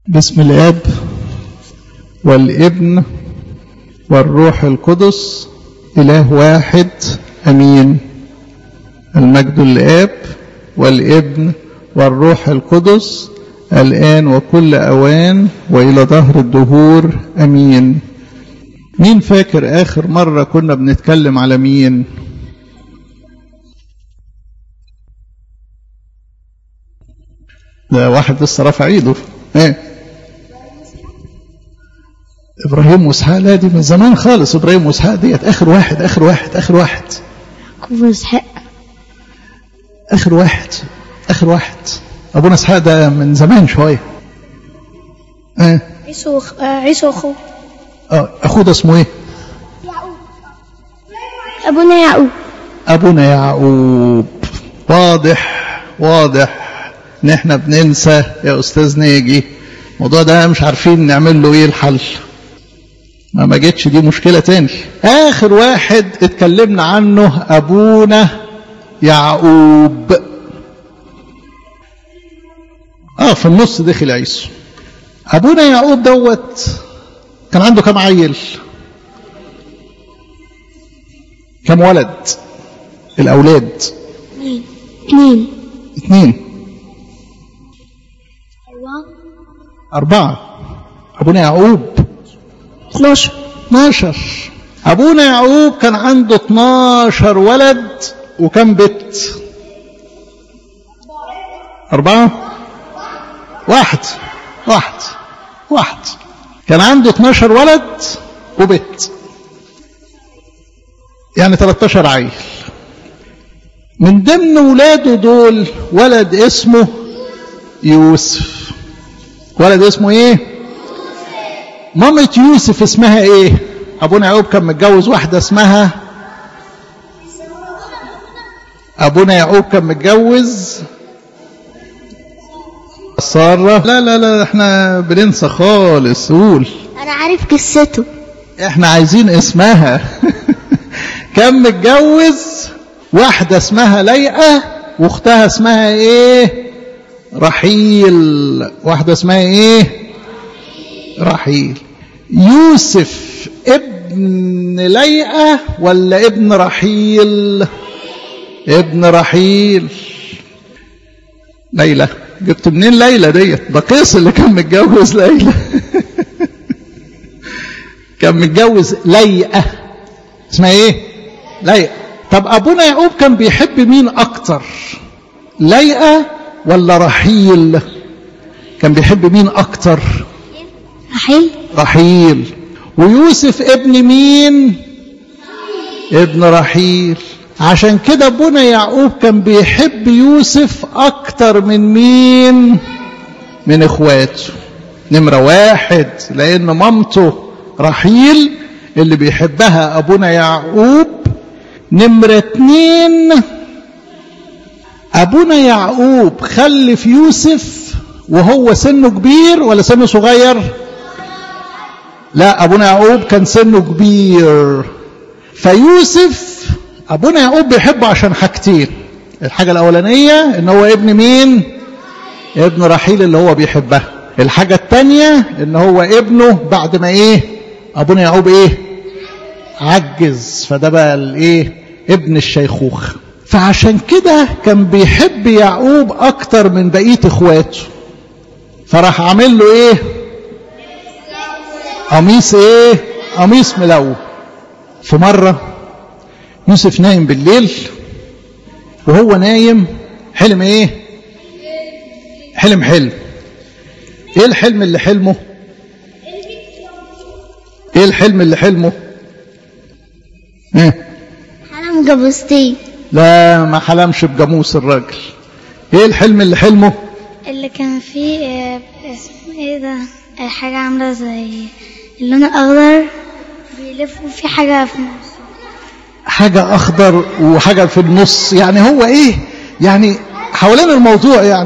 بسم الاب والابن والروح القدس اله واحد امين المجد للاب والابن والروح القدس الان وكل اوان والى ظهر الدهور امين مين فاكر اخر مره كنا بنتكلم على مين ده واحد لسه رافع ايده ايه ابراهيم واسحاق لا دي من زمان خالص ابراهيم واسحاق ديت اخر واحد اخر واحد اخر واحد كفر اسحاق اخر واحد اخر واحد ابونا اسحاق ده من زمان شويه ايه عيسو وخ- آه، عيسو واخوه اه اخوه ده اسمه ايه ابونا يعقوب ابونا يعقوب واضح واضح ان احنا بننسى يا استاذ ناجي الموضوع ده مش عارفين نعمل له ايه الحل ما ما جتش دي مشكله تاني اخر واحد اتكلمنا عنه ابونا يعقوب اه في النص دخل عيسو ابونا يعقوب دوت كان عنده كام عيل كام ولد الاولاد اثنين اثنين اثنين أربعة أربعة أبونا يعقوب 12 12 أبونا يعقوب كان عنده 12 ولد وكم بت أربعة واحد واحد واحد كان عنده 12 ولد وبت يعني 13 عيل من ضمن ولاده دول ولد اسمه يوسف ولد اسمه ايه مامة يوسف اسمها ايه ابونا يعقوب كان متجوز واحدة اسمها ابونا يعقوب كان متجوز سارة لا لا لا احنا بننسى خالص قول انا عارف قصته احنا عايزين اسمها كان متجوز واحدة اسمها ليئة واختها اسمها ايه رحيل واحدة اسمها ايه رحيل يوسف ابن ليئة ولا ابن رحيل ابن رحيل ليلى جبت منين ليلى ديت ده قيس اللي كان متجوز ليلى كان متجوز ليئة اسمها ايه ليئة طب ابونا يعقوب كان بيحب مين اكتر ليئة ولا رحيل كان بيحب مين اكتر رحيل رحيل ويوسف ابن مين ابن رحيل عشان كده ابونا يعقوب كان بيحب يوسف اكتر من مين من اخواته نمرة واحد لان مامته رحيل اللي بيحبها ابونا يعقوب نمرة اتنين ابونا يعقوب خلف يوسف وهو سنه كبير ولا سنه صغير لا ابونا يعقوب كان سنه كبير فيوسف ابونا يعقوب بيحبه عشان حاجتين الحاجه الاولانيه ان هو ابن مين ابن رحيل اللي هو بيحبها الحاجه الثانيه ان هو ابنه بعد ما ايه ابونا يعقوب ايه عجز فده بقى الايه ابن الشيخوخه فعشان كده كان بيحب يعقوب اكتر من بقيه اخواته فراح عامل له ايه قميص ايه قميص ملون في مرة يوسف نايم بالليل وهو نايم حلم ايه حلم حلم ايه الحلم اللي حلمه ايه الحلم اللي حلمه ايه حلم جابوستين لا ما حلمش بجاموس الراجل ايه الحلم اللي حلمه اللي كان فيه آه، اسمه ايه ده آه، حاجة عاملة زي اللون الأخضر بيلفوا في حاجة في النص حاجة أخضر وحاجة في النص يعني هو إيه يعني حوالين الموضوع يعني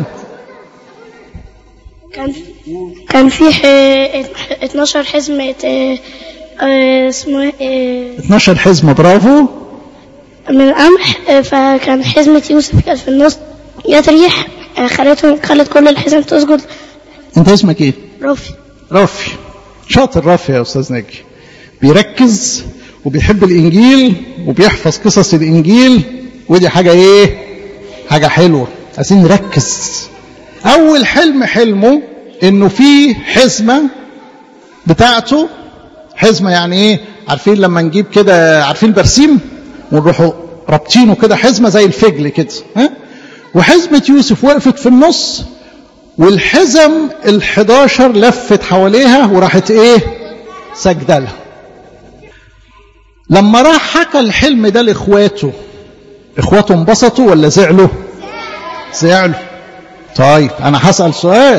كان كان في ح- ات- 12 حزمة آه، آه، اسمه ايه 12 حزمة برافو من القمح آه، فكان حزمة يوسف كانت في النص جت ريح آه، خلتهم خلت كل الحزم تسجد أنت اسمك إيه؟ رافي رافي شاطر رافي يا أستاذ ناجي بيركز وبيحب الإنجيل وبيحفظ قصص الإنجيل ودي حاجة إيه حاجة حلوة عايزين نركز أول حلم حلمه إنه في حزمة بتاعته حزمة يعني إيه عارفين لما نجيب كده عارفين برسيم ونروحوا رابطينه كده حزمة زي الفجل كده ها وحزمة يوسف وقفت في النص والحزم الحداشر لفت حواليها وراحت ايه سجدلها لما راح حكى الحلم ده لاخواته اخواته انبسطوا ولا زعلوا زعلوا طيب انا هسأل سؤال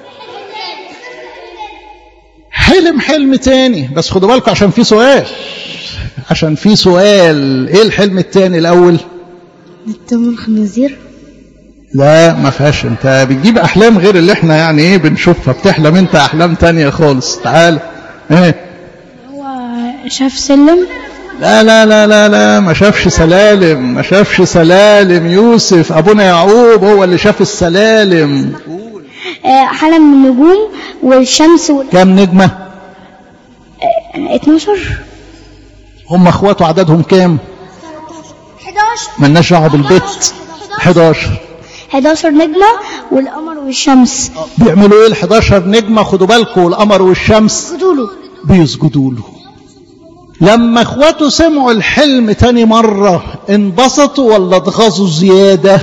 حلم حلم تاني بس خدوا بالكم عشان في سؤال عشان في سؤال ايه الحلم التاني الاول التم الخنازير لا ما فيهاش انت بتجيب احلام غير اللي احنا يعني ايه بنشوفها بتحلم انت احلام تانية خالص تعال ايه هو شاف سلم لا لا لا لا لا ما شافش سلالم ما شافش سلالم يوسف ابونا يعقوب هو اللي شاف السلالم حلم النجوم والشمس وال كام نجمة 12 هم اخواته عددهم كام 11 ملناش دعوه بالبيت 11 11 نجمة والقمر والشمس بيعملوا ايه ال 11 نجمة خدوا بالكم والقمر والشمس خدوله بيسجدوا له لما اخواته سمعوا الحلم تاني مرة انبسطوا ولا اتغاظوا زيادة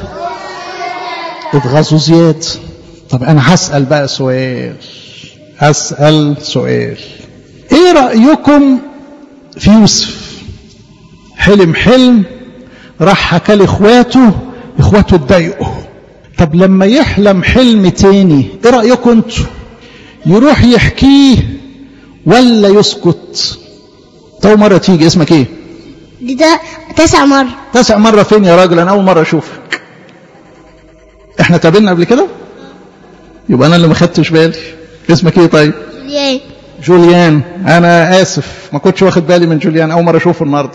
اتغاظوا زيادة طب انا هسأل بقى سؤال هسأل سؤال ايه رأيكم في يوسف حلم حلم راح حكى لاخواته اخواته اتضايقوا طب لما يحلم حلم تاني ايه رأيكم انتوا يروح يحكيه ولا يسكت تو مرة تيجي اسمك ايه دي ده تسع مرة تسع مرة فين يا راجل انا اول مرة اشوفك احنا تقابلنا قبل كده يبقى انا اللي ما خدتش بالي اسمك ايه طيب ليه جوليان انا اسف ما كنتش واخد بالي من جوليان اول مرة اشوفه النهارده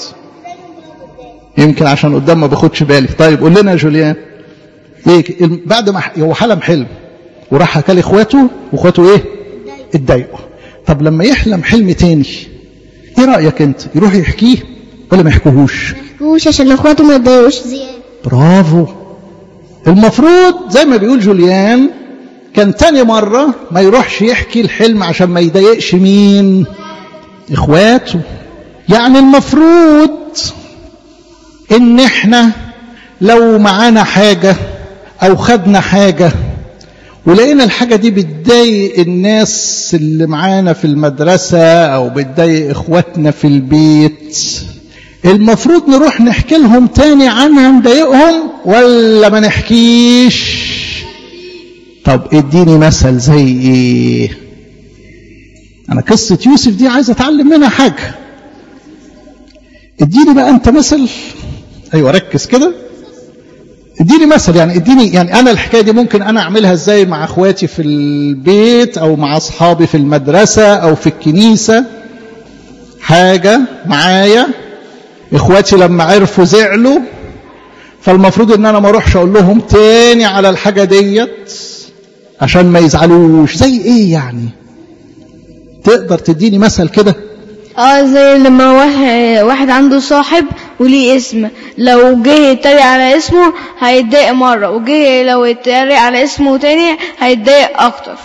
يمكن عشان قدام ما باخدش بالي طيب قول لنا يا جوليان ليه بعد ما هو حلم حلم وراح حكى لاخواته واخواته ايه اتضايقوا طب لما يحلم حلم تاني ايه رايك انت يروح يحكيه ولا ما يحكوهوش يحكوش عشان اخواته ما يتضايقوش زيادة برافو المفروض زي ما بيقول جوليان كان تاني مرة ما يروحش يحكي الحلم عشان ما يضايقش مين اخواته يعني المفروض ان احنا لو معانا حاجة او خدنا حاجة ولقينا الحاجة دي بتضايق الناس اللي معانا في المدرسة او بتضايق اخواتنا في البيت المفروض نروح نحكي لهم تاني عنها نضايقهم ولا ما نحكيش طب اديني مثل زي ايه انا قصة يوسف دي عايز اتعلم منها حاجة اديني بقى انت مثل ايوه ركز كده اديني مثل يعني اديني يعني انا الحكايه دي ممكن انا اعملها ازاي مع اخواتي في البيت او مع اصحابي في المدرسه او في الكنيسه حاجه معايا اخواتي لما عرفوا زعلوا فالمفروض ان انا ما اروحش اقول لهم تاني على الحاجه ديت عشان ما يزعلوش زي ايه يعني تقدر تديني مثل كده اه زي لما واحد, واحد عنده صاحب وليه اسم لو جه يتريق على اسمه هيتضايق مرة وجه لو يتريق على اسمه تاني هيتضايق أكتر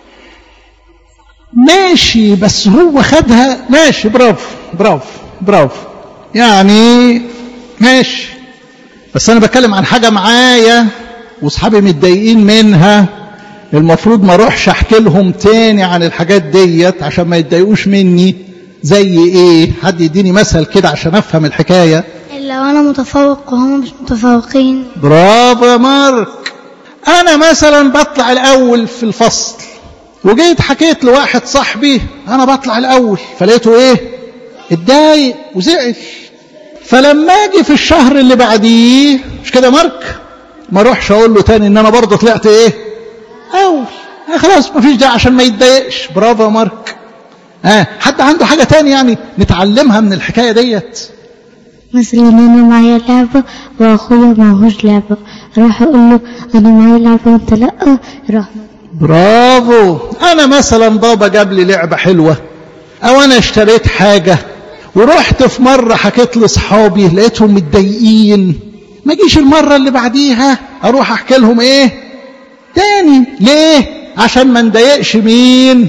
ماشي بس هو خدها ماشي برافو برافو برافو يعني ماشي بس انا بتكلم عن حاجه معايا واصحابي متضايقين منها المفروض ما اروحش احكي لهم تاني عن الحاجات ديت عشان ما يتضايقوش مني زي ايه حد يديني مثل كده عشان افهم الحكايه لو انا متفوق وهم مش متفوقين برافو يا مارك انا مثلا بطلع الاول في الفصل وجيت حكيت لواحد صاحبي انا بطلع الاول فلقيته ايه اتضايق وزعل فلما اجي في الشهر اللي بعديه مش كده مارك ما اروحش اقول له تاني ان انا برضه طلعت ايه اول آه خلاص ما فيش داعي عشان ما يتضايقش برافو يا مارك آه حد عنده حاجه تاني يعني نتعلمها من الحكايه ديت مثلا انا معايا لعبة واخويا معهوش لعبة راح اقول له انا معايا لعبة وانت لا راح برافو انا مثلا بابا جاب لي لعبه حلوه او انا اشتريت حاجه ورحت في مره حكيت لاصحابي لقيتهم متضايقين ما اجيش المره اللي بعديها اروح احكي لهم ايه تاني ليه عشان ما نضايقش مين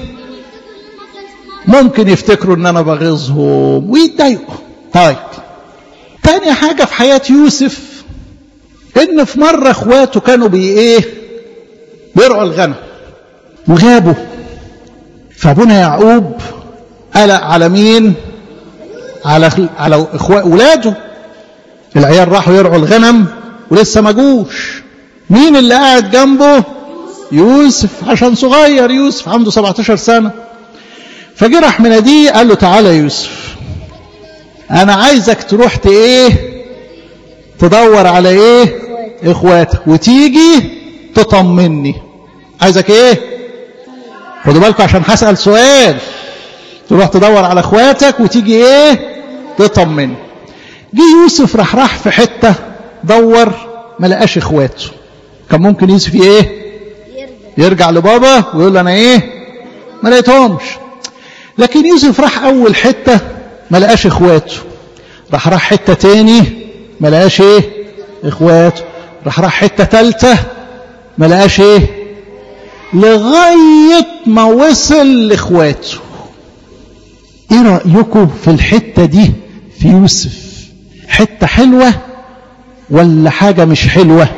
ممكن يفتكروا ان انا بغيظهم ويتضايقوا طيب تاني حاجه في حياه يوسف ان في مره اخواته كانوا بي ايه بيرعوا الغنم وغابوا فابونا يعقوب قلق على مين على على اخوات ولاده العيال راحوا يرعوا الغنم ولسه ما جوش مين اللي قاعد جنبه يوسف عشان صغير يوسف عنده 17 سنه فجه راح مناديه قال له تعالى يا يوسف انا عايزك تروح ايه تدور على ايه اخواتك وتيجي تطمني عايزك ايه خدوا بالكم عشان هسأل سؤال تروح تدور على اخواتك وتيجي ايه تطمني جه يوسف راح راح في حتة دور ما لقاش اخواته كان ممكن يوسف ايه يرجع لبابا ويقول له انا ايه ما لقيتهمش لكن يوسف راح اول حتة ما لقاش اخواته راح راح حتة تاني ما لقاش ايه اخواته راح راح حتة تالتة ما لقاش ايه لغاية ما وصل لاخواته ايه رأيكم في الحتة دي في يوسف حتة حلوة ولا حاجة مش حلوة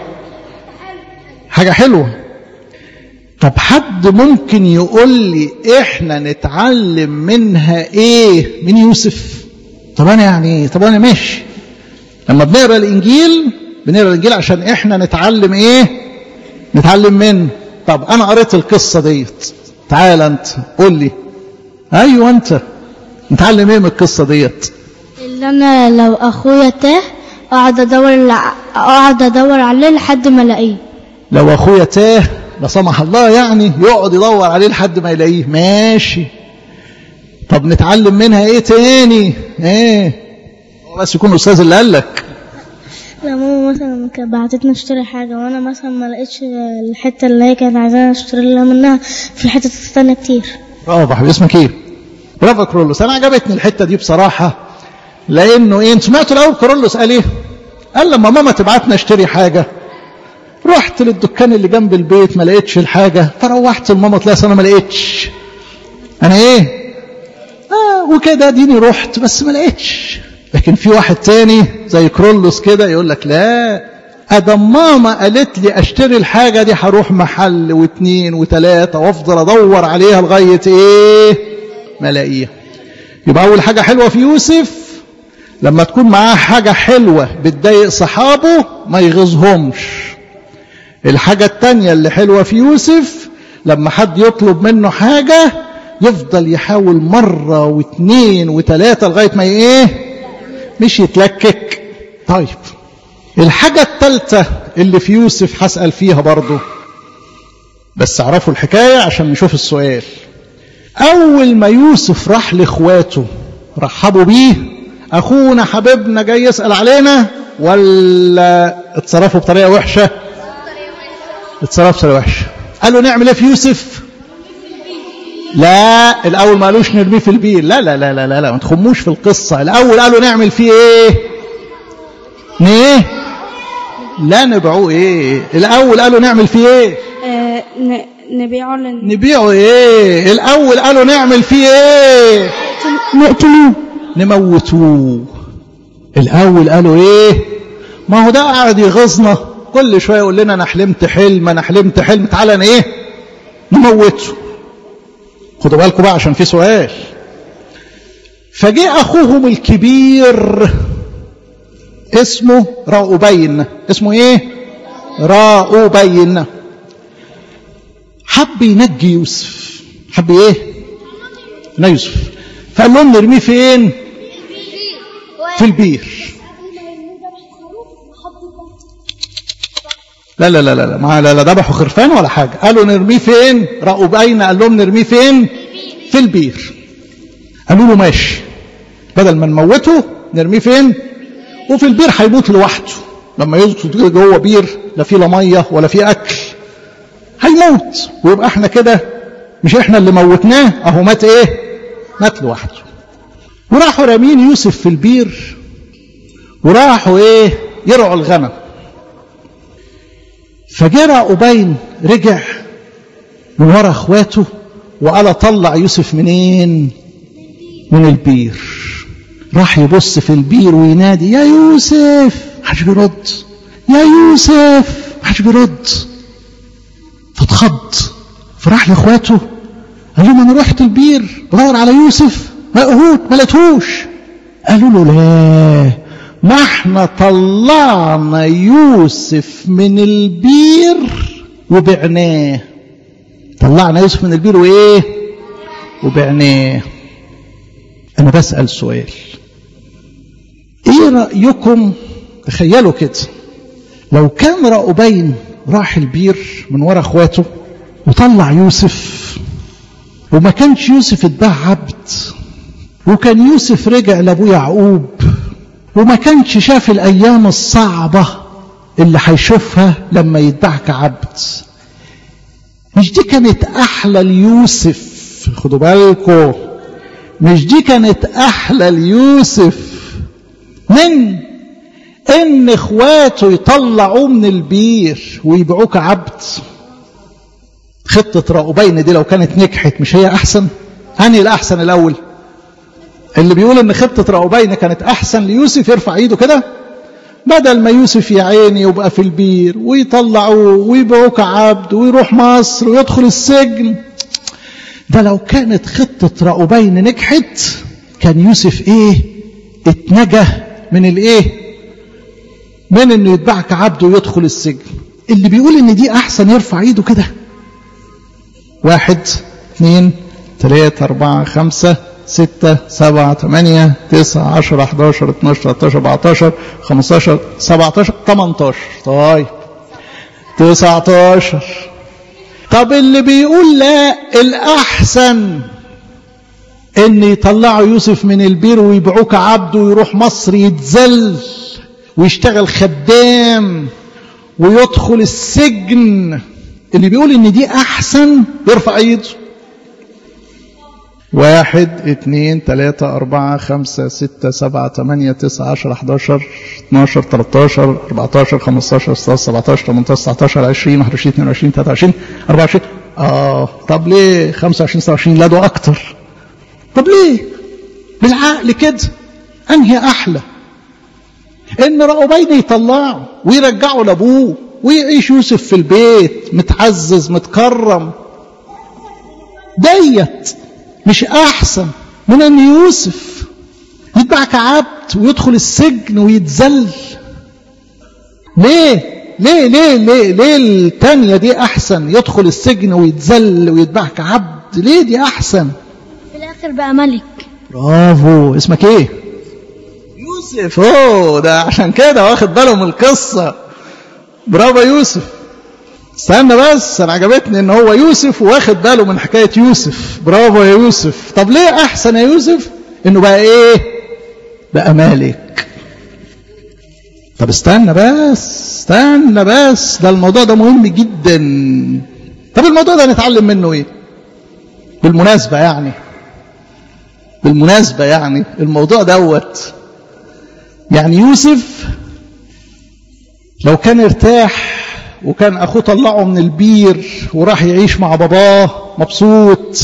حاجة حلوة طب حد ممكن يقول لي احنا نتعلم منها ايه من يوسف طب انا يعني طب انا ماشي لما بنقرا الانجيل بنقرا الانجيل عشان احنا نتعلم ايه نتعلم منه طب انا قريت القصه ديت تعال انت قول لي ايوه انت نتعلم ايه من القصه ديت اللي انا لو اخويا تاه اقعد ادور اقعد ادور عليه لحد ما الاقيه لو اخويا تاه لا سمح الله يعني يقعد يدور عليه لحد ما يلاقيه ماشي طب نتعلم منها ايه تاني ايه هو بس يكون الاستاذ اللي قال لك لو ماما مثلا كانت بعتتنا نشتري حاجة وأنا مثلا ما لقيتش الحتة اللي هي كانت عايزانا نشتري لها منها في حتة تانية كتير برافو حبيبي اسمك ايه؟ برافو كرولوس انا عجبتني الحته دي بصراحه لانه ايه انت سمعتوا الاول كرولوس قال ايه؟ قال لما ماما تبعتنا اشتري حاجه رحت للدكان اللي جنب البيت ما لقيتش الحاجه فروحت لماما تلاقي انا ما لقيتش انا ايه؟ اه وكده اديني رحت بس ما لقيتش لكن في واحد تاني زي كرولوس كده يقول لك لا ادم ماما قالت لي اشتري الحاجه دي هروح محل واثنين وثلاثه وافضل ادور عليها لغايه ايه؟ ما الاقيها يبقى اول حاجه حلوه في يوسف لما تكون معاه حاجه حلوه بتضايق صحابه ما يغيظهمش الحاجه الثانيه اللي حلوه في يوسف لما حد يطلب منه حاجه يفضل يحاول مره واثنين وثلاثه لغايه ما ايه مش يتلكك طيب الحاجه الثالثه اللي في يوسف هسال فيها برضه بس اعرفوا الحكايه عشان نشوف السؤال أول ما يوسف راح لإخواته رحبوا بيه أخونا حبيبنا جاي يسأل علينا ولا اتصرفوا بطريقة وحشة اتصرفوا بطريقة وحشة قالوا نعمل ايه في يوسف لا الأول ما قالوش نرميه في البير لا لا لا لا لا, لا ما تخموش في القصة الأول قالوا نعمل فيه ايه ايه لا نبيعوه ايه الأول قالوا نعمل فيه ايه آه نبيعه لن... نبيعه ايه الاول قالوا نعمل فيه ايه نقتلوه نموتوه الاول قالوا ايه ما هو ده قاعد يغيظنا كل شويه يقول لنا انا حلمت حلم انا حلمت حلم تعالى انا ايه نموته خدوا بالكم بقى عشان في سؤال فجاء اخوهم الكبير اسمه راؤوبين اسمه ايه راؤوبين حب ينجي يوسف حب ايه لا يوسف فقال لهم نرميه فين في البير لا لا لا لا ما لا لا ذبحوا خرفان ولا حاجه قالوا نرميه فين رأوا بين قال لهم نرميه فين في البير قالوا له ماشي بدل ما نموته نرميه فين وفي البير هيموت لوحده لما يدخل جوه بير لا فيه لا ميه ولا فيه اكل هيموت يموت ويبقى احنا كده مش احنا اللي موتناه اهو مات ايه مات لوحده وراحوا رامين يوسف في البير وراحوا ايه يرعوا الغنم فجرى أبين رجع من ورا اخواته وقال طلع يوسف منين من البير راح يبص في البير وينادي يا يوسف محدش بيرد يا يوسف محدش بيرد فاتخض فراح لاخواته قال لهم انا رحت البير بدور على يوسف ما لقيتهوش ما لقيتهوش قالوا له لا ما احنا طلعنا يوسف من البير وبعناه طلعنا يوسف من البير وايه وبعناه انا بسأل سؤال ايه رأيكم تخيلوا كده لو كان رأوبين راح البير من ورا اخواته وطلع يوسف وما كانش يوسف اتباع عبد وكان يوسف رجع لابوه يعقوب وما كانش شاف الايام الصعبه اللي هيشوفها لما يتباع كعبد مش دي كانت احلى ليوسف خدوا بالكم مش دي كانت احلى ليوسف من ان اخواته يطلعوه من البير ويبيعوه كعبد خطة رأوبين دي لو كانت نجحت مش هي أحسن؟ أنهي الأحسن الأول؟ اللي بيقول إن خطة رأوبين كانت أحسن ليوسف يرفع إيده كده بدل ما يوسف يا عيني يبقى في البير ويطلعوه ويبيعوه كعبد ويروح مصر ويدخل السجن ده لو كانت خطة رأوبين نجحت كان يوسف إيه؟ اتنجى من الإيه؟ من إنه يتباع كعبد ويدخل السجن اللي بيقول إن دي أحسن يرفع إيده كده واحد اثنين ثلاثة أربعة خمسة ستة سبعة ثمانية تسعة عشرة 11 12 13 14 15 17 18 طيب 19 طب اللي بيقول لا الأحسن إن يطلعوا يوسف من البير ويبيعوه كعبد ويروح مصر يتذل ويشتغل خدام ويدخل السجن اللي بيقول ان دي احسن يرفع ايده واحد اثنين ثلاثة أربعة خمسة ستة سبعة ثمانية تسعة عشر 11 12 13 14 15 16 17 18 19 20 21 22 23 24 اه طب ليه 25 26 لا ده اكتر طب ليه بالعقل كده انهي احلى ان رأوبين يطلعوا ويرجعوا لابوه ويعيش يوسف في البيت متعزز متكرم ديت مش احسن من ان يوسف يتباع كعبد ويدخل السجن ويتذل ليه ليه ليه ليه ليه التانية دي احسن يدخل السجن ويتذل ويتباع كعبد ليه دي احسن في الاخر بقى ملك برافو اسمك ايه يوسف اوه ده عشان كده واخد باله من القصه برافو يوسف استنى بس انا عجبتني ان هو يوسف واخد باله من حكايه يوسف برافو يا يوسف طب ليه احسن يا يوسف انه بقى ايه بقى مالك طب استنى بس استنى بس ده الموضوع ده مهم جدا طب الموضوع ده نتعلم منه ايه بالمناسبه يعني بالمناسبه يعني الموضوع دوت يعني يوسف لو كان ارتاح وكان اخوه طلعه من البير وراح يعيش مع باباه مبسوط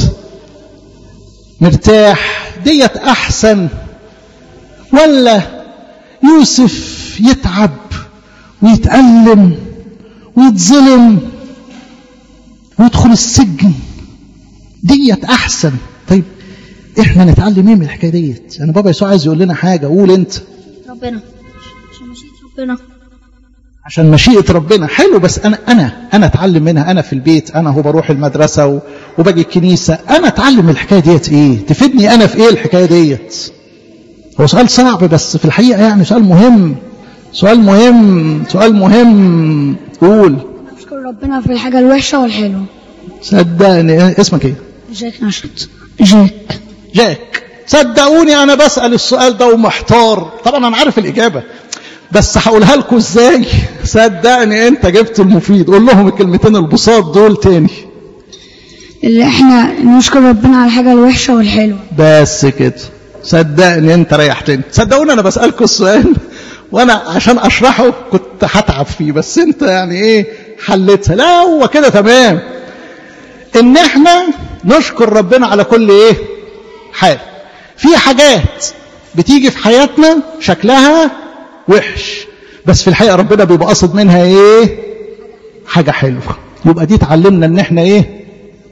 مرتاح ديت احسن ولا يوسف يتعب ويتألم ويتظلم ويدخل السجن ديت احسن طيب احنا نتعلم ايه من الحكايه ديت انا بابا يسوع عايز يقول لنا حاجه قول انت ربنا عشان مشيئة ربنا عشان مشيئة ربنا حلو بس أنا أنا أنا أتعلم منها أنا في البيت أنا هو بروح المدرسة و- وباجي الكنيسة أنا أتعلم الحكاية ديت إيه تفيدني أنا في إيه الحكاية ديت هو سؤال صعب بس في الحقيقة يعني سؤال مهم سؤال مهم سؤال مهم قول نشكر ربنا في الحاجة الوحشة والحلوة صدقني اسمك إيه جاك نشط جاك جاك صدقوني أنا بسأل السؤال ده ومحتار طبعا أنا عارف الإجابة بس هقولها لكم ازاي صدقني انت جبت المفيد قول لهم الكلمتين البساط دول تاني اللي احنا نشكر ربنا على الحاجة الوحشة والحلوة بس كده صدقني انت ريحتني صدقوني انا بسألكم السؤال وانا عشان اشرحه كنت هتعب فيه بس انت يعني ايه حلتها لا هو كده تمام ان احنا نشكر ربنا على كل ايه حال في حاجات بتيجي في حياتنا شكلها وحش بس في الحقيقة ربنا بيبقى قصد منها ايه حاجة حلوة يبقى دي اتعلمنا ان احنا ايه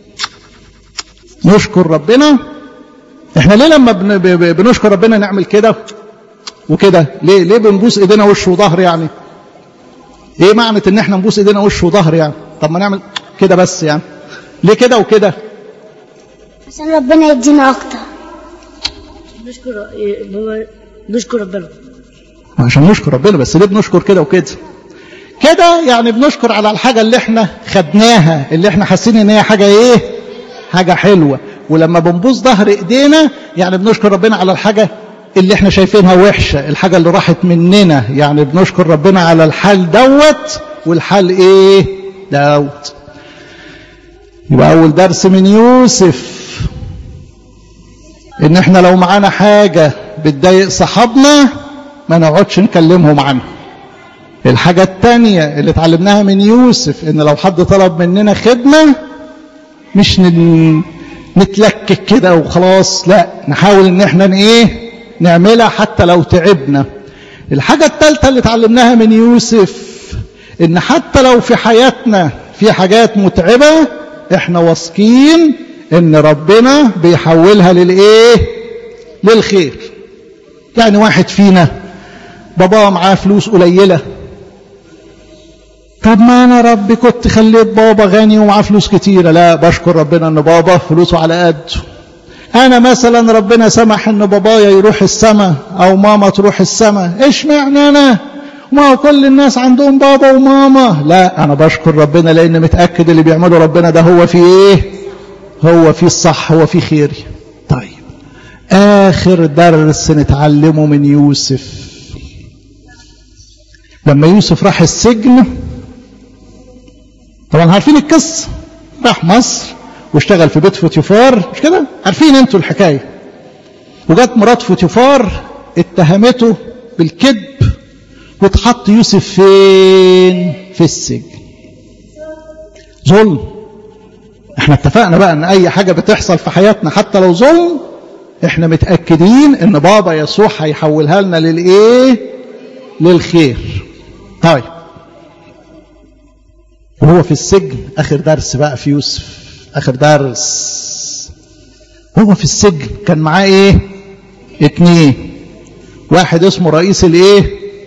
نشكر ربنا احنا ليه لما بن- ب- ب- بنشكر ربنا نعمل كده وكده ليه ليه بنبوس ايدينا وش وظهر يعني ايه معنى ان احنا نبوس ايدينا وش وظهر يعني طب ما نعمل كده بس يعني ليه كده وكده عشان ربنا يدينا أكتر نشكر بابا نشكر ربنا عشان نشكر ربنا بس ليه بنشكر كده وكده كده يعني بنشكر على الحاجة اللي احنا خدناها اللي احنا حاسين ان هي حاجة ايه حاجة حلوة ولما بنبوس ظهر ايدينا يعني بنشكر ربنا على الحاجة اللي احنا شايفينها وحشة الحاجة اللي راحت مننا يعني بنشكر ربنا على الحال دوت والحال ايه دوت يبقى اول درس من يوسف ان احنا لو معانا حاجة بتضايق صحابنا ما نقعدش نكلمهم عنها الحاجة التانية اللي اتعلمناها من يوسف ان لو حد طلب مننا خدمة مش ن- نتلكك كده وخلاص لا نحاول ان احنا ن- ايه نعملها حتى لو تعبنا الحاجة التالتة اللي اتعلمناها من يوسف ان حتى لو في حياتنا في حاجات متعبة احنا واثقين ان ربنا بيحولها للايه للخير يعني واحد فينا بابا معاه فلوس قليلة طب ما انا ربي كنت خليت بابا غني ومعاه فلوس كتيرة لا بشكر ربنا ان بابا فلوسه على قده انا مثلا ربنا سمح ان بابايا يروح السماء او ماما تروح السماء ايش معنى انا ما هو كل الناس عندهم بابا وماما لا انا بشكر ربنا لان متاكد اللي بيعمله ربنا ده هو في ايه هو في الصح هو في خيري طيب اخر درس نتعلمه من يوسف لما يوسف راح السجن طبعا عارفين القصه راح مصر واشتغل في بيت فوتيفار مش كده عارفين انتوا الحكايه وجت مرات فوتيفار اتهمته بالكذب واتحط يوسف فين في السجن ظلم احنا اتفقنا بقى ان اي حاجه بتحصل في حياتنا حتى لو ظلم احنا متاكدين ان بابا يسوع هيحولها لنا للايه للخير طيب وهو في السجن اخر درس بقى في يوسف اخر درس وهو في السجن كان معاه ايه اتنين واحد اسمه رئيس الايه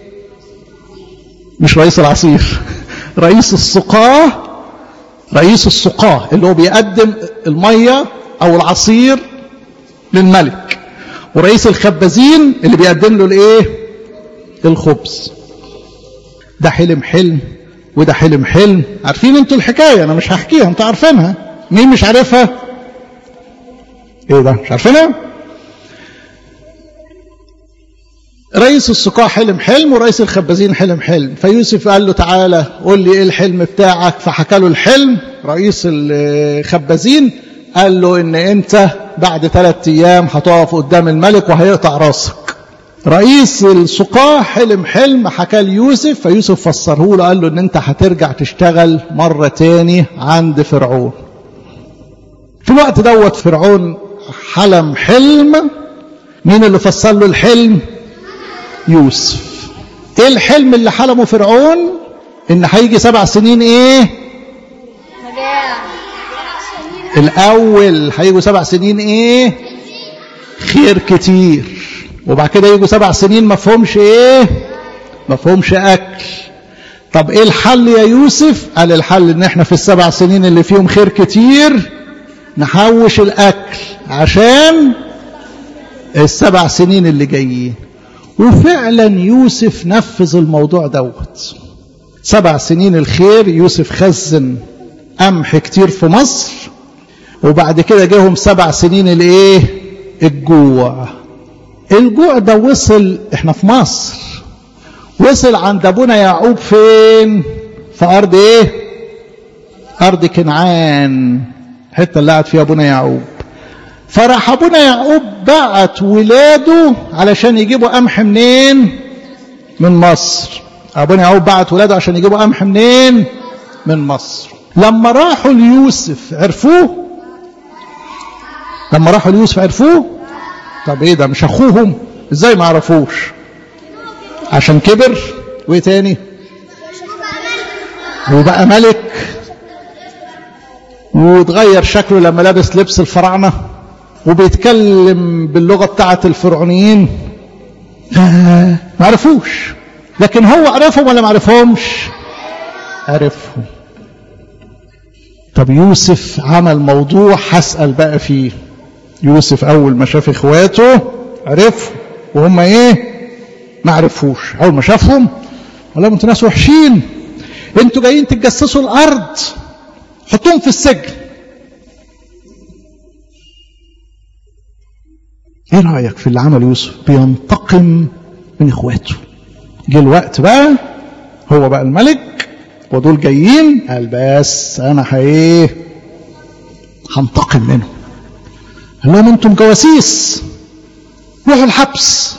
مش رئيس العصير رئيس السقاه رئيس السقاه اللي هو بيقدم الميه او العصير للملك ورئيس الخبازين اللي بيقدم له الايه الخبز ده حلم حلم وده حلم حلم عارفين انتوا الحكايه انا مش هحكيها انتوا عارفينها مين مش عارفها ايه ده مش عارفينها رئيس السقاة حلم حلم ورئيس الخبازين حلم حلم فيوسف قال له تعالى قول لي ايه الحلم بتاعك فحكى له الحلم رئيس الخبازين قال له ان انت بعد ثلاثة ايام هتقف قدام الملك وهيقطع راسك رئيس السقاة حلم حلم حكى ليوسف فيوسف فسره له قال له ان انت هترجع تشتغل مرة تاني عند فرعون في الوقت دوت فرعون حلم حلم مين اللي فسر له الحلم يوسف ايه الحلم اللي حلمه فرعون ان هيجي سبع سنين ايه الاول هيجوا سبع سنين ايه خير كتير وبعد كده يجوا سبع سنين ما فهمش ايه ما فهمش اكل طب ايه الحل يا يوسف قال الحل ان احنا في السبع سنين اللي فيهم خير كتير نحوش الاكل عشان السبع سنين اللي جايين وفعلا يوسف نفذ الموضوع دوت سبع سنين الخير يوسف خزن قمح كتير في مصر وبعد كده جاهم سبع سنين الايه الجوع الجوع ده وصل احنا في مصر وصل عند ابونا يعقوب فين في ارض ايه ارض كنعان الحته اللي قعد فيها ابونا يعقوب فراح ابونا يعقوب بعت ولاده علشان يجيبوا قمح منين من مصر ابونا يعقوب بعت ولاده عشان يجيبوا قمح منين من مصر لما راحوا ليوسف عرفوه لما راحوا ليوسف عرفوه طب ايه ده مش اخوهم ازاي ما عرفوش عشان كبر وايه تاني وبقى ملك وتغير شكله لما لابس لبس الفراعنه وبيتكلم باللغه بتاعه الفرعونيين ما عرفوش لكن هو عرفهم ولا ما عرفهمش عرفهم طب يوسف عمل موضوع هسأل بقى فيه يوسف أول ما شاف إخواته عرفهم وهم إيه ما عرفوش أول ما شافهم قال لهم أنتوا ناس وحشين أنتوا جايين تتجسسوا الأرض حطوهم في السجن ايه رايك في اللي عمل يوسف بينتقم من اخواته جه الوقت بقى هو بقى الملك ودول جايين قال بس انا ايه هنتقم منهم قال لهم انتم جواسيس روحوا الحبس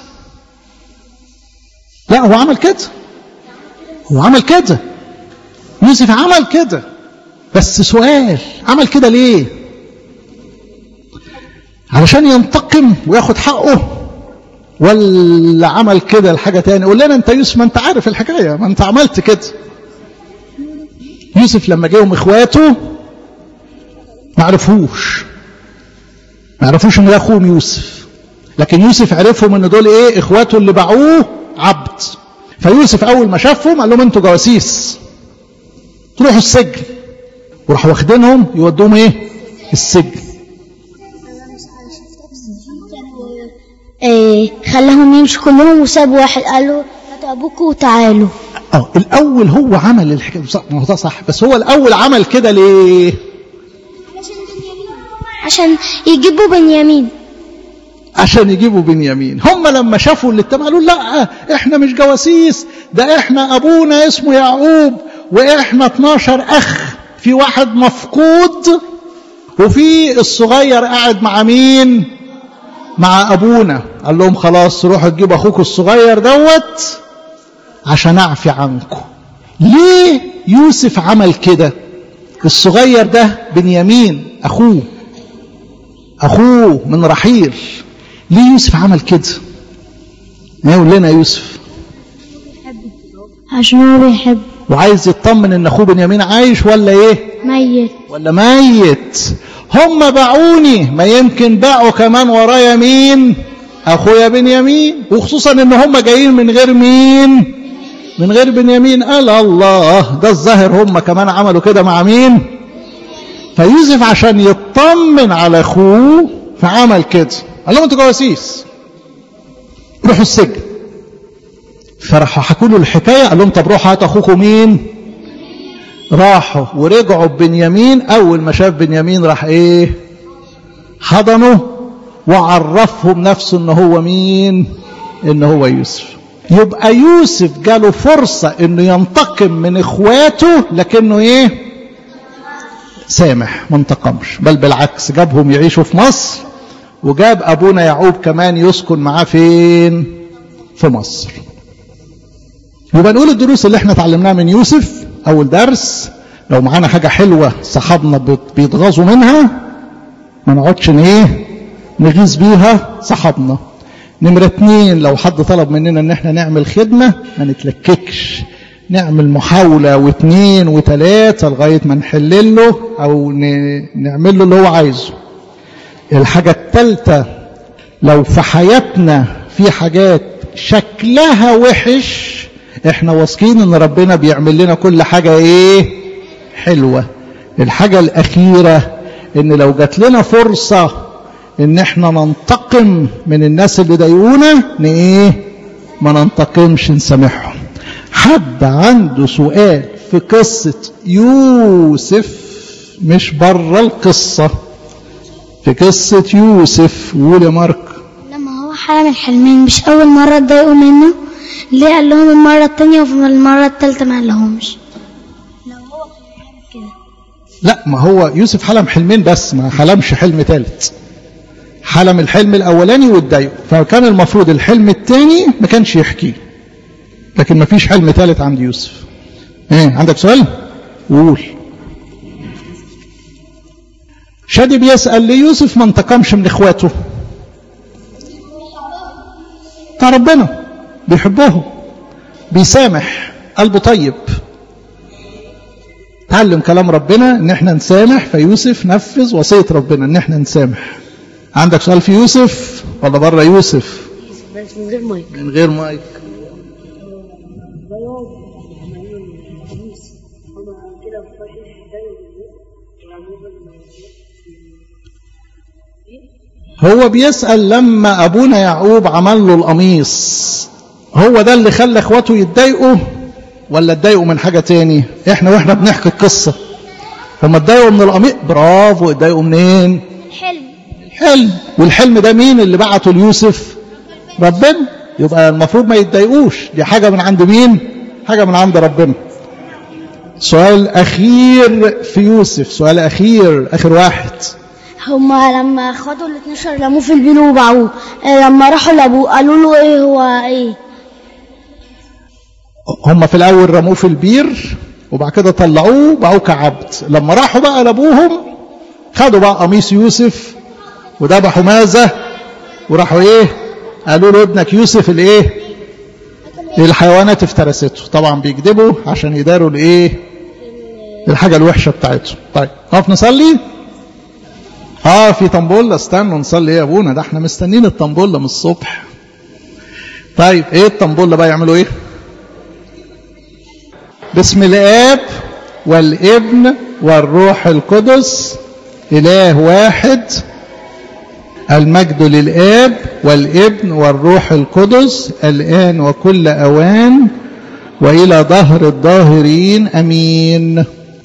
لا هو عمل كده هو عمل كده يوسف عمل كده بس سؤال عمل كده ليه علشان ينتقم وياخد حقه ولا عمل كده لحاجه تاني قول لنا انت يوسف ما انت عارف الحكايه ما انت عملت كده يوسف لما جاهم اخواته ما عرفوش ما عرفوش ان ده اخوهم يوسف لكن يوسف عرفهم ان دول ايه اخواته اللي باعوه عبد فيوسف اول ما شافهم قال لهم انتوا جواسيس تروحوا السجن وراحوا واخدينهم يودوهم ايه السجن إيه خلاهم يمشوا كلهم وساب واحد قال له هاتوا ابوكوا وتعالوا اه الاول هو عمل الحكايه صح ما هو ده صح بس هو الاول عمل كده ليه عشان يجيبوا بنيامين عشان يجيبوا بنيامين هم لما شافوا اللي اتبعوا قالوا لا احنا مش جواسيس ده احنا ابونا اسمه يعقوب واحنا 12 اخ في واحد مفقود وفي الصغير قاعد مع مين مع ابونا قال لهم خلاص روحوا تجيبوا اخوكم الصغير دوت عشان اعفي عنكم ليه يوسف عمل كده الصغير ده بنيامين اخوه اخوه من رحيل ليه يوسف عمل كده ما يقول لنا يوسف عشان هو بيحب وعايز يطمن ان اخوه بنيامين عايش ولا ايه ميت ولا ميت هم باعوني ما يمكن باعوا كمان ورايا مين اخويا بنيامين وخصوصا ان هم جايين من غير مين من غير بنيامين قال الله ده الظاهر هم كمان عملوا كده مع مين فيوسف عشان يطمن على اخوه فعمل كده قال لهم انتوا جواسيس روحوا السجن فراحوا حكوا له الحكايه قال لهم طب روحوا هاتوا اخوكم مين راحوا ورجعوا ببنيامين اول ما شاف بنيامين راح ايه حضنه وعرفهم نفسه ان هو مين ان هو يوسف يبقى يوسف جاله فرصة انه ينتقم من اخواته لكنه ايه سامح ما انتقمش بل بالعكس جابهم يعيشوا في مصر وجاب ابونا يعقوب كمان يسكن معاه فين في مصر يبقى نقول الدروس اللي احنا اتعلمناها من يوسف اول درس لو معانا حاجة حلوة صحابنا بيتغاظوا منها ما نقعدش ايه نغيظ بيها صحابنا نمرة اتنين لو حد طلب مننا ان احنا نعمل خدمة ما نتلككش نعمل محاولة واثنين وثلاثة لغاية ما نحل له او نعمل له اللي هو عايزه الحاجة الثالثة لو في حياتنا في حاجات شكلها وحش احنا واثقين ان ربنا بيعمل لنا كل حاجة ايه حلوة الحاجة الاخيرة ان لو جات لنا فرصة ان احنا ننتقم من الناس اللي ضايقونا ايه ما ننتقمش نسامحهم حد عنده سؤال في قصة يوسف مش بره القصة في قصة يوسف قول يا مارك لما هو حلم الحلمين مش أول مرة اتضايقوا منه ليه قال لهم المرة التانية وفي المرة التالتة ما قال لهمش لو هو كان هيعمل كده لا ما هو يوسف حلم حلمين بس ما حلمش حلم ثالث حلم الحلم الاولاني واتضايق فكان المفروض الحلم الثاني ما كانش يحكيه لكن ما فيش حلم ثالث عند يوسف ايه عندك سؤال قول شادي بيسأل ليه يوسف ما انتقمش من اخواته بتاع ربنا بيحبهم بيسامح قلبه طيب تعلم كلام ربنا ان احنا نسامح فيوسف نفذ وصية ربنا ان احنا نسامح عندك سؤال في يوسف ولا بره يوسف بس من غير مايك من غير مايك هو بيسأل لما أبونا يعقوب عمل له القميص هو ده اللي خلى اخواته يتضايقوا ولا اتضايقوا من حاجة تاني احنا واحنا بنحكي القصة هم اتضايقوا من القميص برافو اتضايقوا منين حلم حلم والحلم ده مين اللي بعته ليوسف ربنا يبقى المفروض ما يتضايقوش دي حاجة من عند مين حاجة من عند ربنا سؤال أخير في يوسف سؤال أخير آخر واحد هما لما خدوا ال 12 رموه في البير وباعوه آه، لما راحوا لابوه قالوا له ايه هو ايه هم في الأول رموه في البير وبعد كده طلعوه باعوه كعبد لما راحوا بقى لأبوهم خدوا بقى قميص يوسف وذبحوا ماذا وراحوا ايه قالوا له ابنك يوسف الايه الحيوانات افترسته طبعا بيكذبوا عشان يداروا الايه الحاجة الوحشة بتاعتهم طيب نقف نصلي اه في طنبولة استنوا نصلي ايه يا ابونا ده احنا مستنين الطنبولة من الصبح طيب ايه الطنبولة بقى يعملوا ايه باسم الاب والابن والروح القدس اله واحد المجد للاب والابن والروح القدس الان وكل اوان والى ظهر الظاهرين امين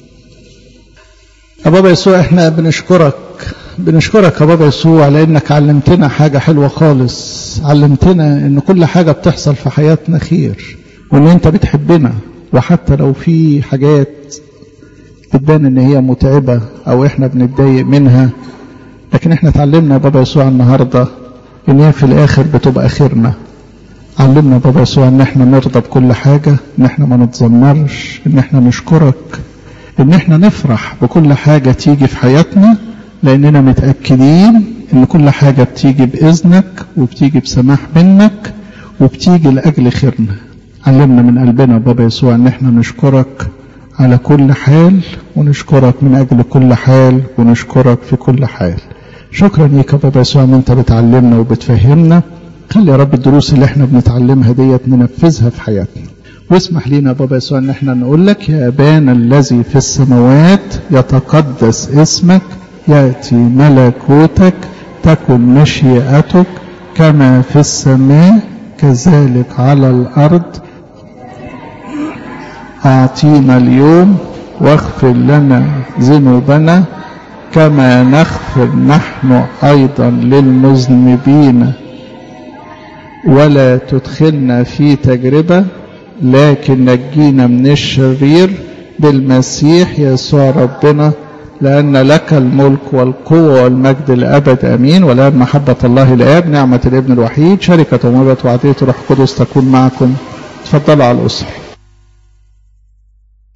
يا بابا يسوع احنا بنشكرك بنشكرك يا بابا يسوع لانك علمتنا حاجه حلوه خالص علمتنا ان كل حاجه بتحصل في حياتنا خير وان انت بتحبنا وحتى لو في حاجات بتبان ان هي متعبه او احنا بنتضايق منها لكن احنا اتعلمنا يا بابا يسوع النهارده ان هي في الاخر بتبقى خيرنا علمنا يا بابا يسوع ان احنا نرضى بكل حاجه ان احنا ما نتذمرش ان احنا نشكرك ان احنا نفرح بكل حاجه تيجي في حياتنا لاننا متاكدين ان كل حاجه بتيجي باذنك وبتيجي بسماح منك وبتيجي لاجل خيرنا علمنا من قلبنا يا بابا يسوع ان احنا نشكرك على كل حال ونشكرك من اجل كل حال ونشكرك في كل حال شكرا ليك يا بابا يسوع ان انت بتعلمنا وبتفهمنا خلي يا رب الدروس اللي احنا بنتعلمها ديت ننفذها في حياتنا واسمح لينا يا بابا يسوع ان احنا نقول لك يا ابانا الذي في السماوات يتقدس اسمك ياتي ملكوتك تكن مشيئتك كما في السماء كذلك على الارض اعطينا اليوم واغفر لنا ذنوبنا كما نغفر نحن ايضا للمذنبين ولا تدخلنا في تجربه لكن نجينا من الشرير بالمسيح يسوع ربنا لأن لك الملك والقوة والمجد الأبد أمين والآن محبة الله الآب نعمة الابن الوحيد شركة ومرة وعطية الروح القدس تكون معكم تفضلوا على الأسر